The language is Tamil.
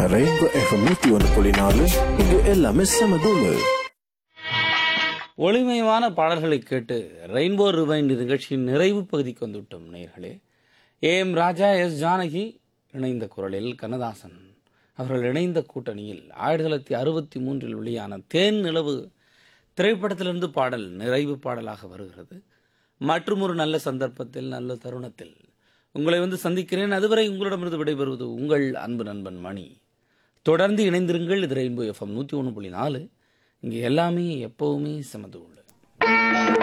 ரெயின்போ எஃப்எம் நூத்தி ஒன்று புள்ளி நாலு இங்க எல்லாமே செம தூளு ஒளிமயமான பாடல்களை கேட்டு ரெயின்போ ரிவைண்ட் நிகழ்ச்சியின் நிறைவு பகுதிக்கு வந்துவிட்டோம் நேர்களே A M Raja S Janaki இணைந்த குரலில் கண்ணதாசன் அவர்கள் இணைந்த கூட்டணியில் ஆயிரத்தி தொள்ளாயிரத்தி அறுபத்தி மூன்றில் வெளியான தேன் நிலவு திரைப்படத்திலிருந்து பாடல் நிறைவு பாடலாக வருகிறது மற்றும் ஒரு நல்ல சந்தர்ப்பத்தில் நல்ல தருணத்தில் உங்களை வந்து சந்திக்கிறேன் அதுவரை உங்களிடமிருந்து விடைபெறுவது உங்கள் அன்பு நண்பன் மணி தொடர்ந்து இணைந்திருங்கள் இது ரெயின்போ எஃப்எம் நூற்றி ஒன்று புள்ளி நாலு இங்கே எல்லாமே எப்போவுமே சமது உள்ளது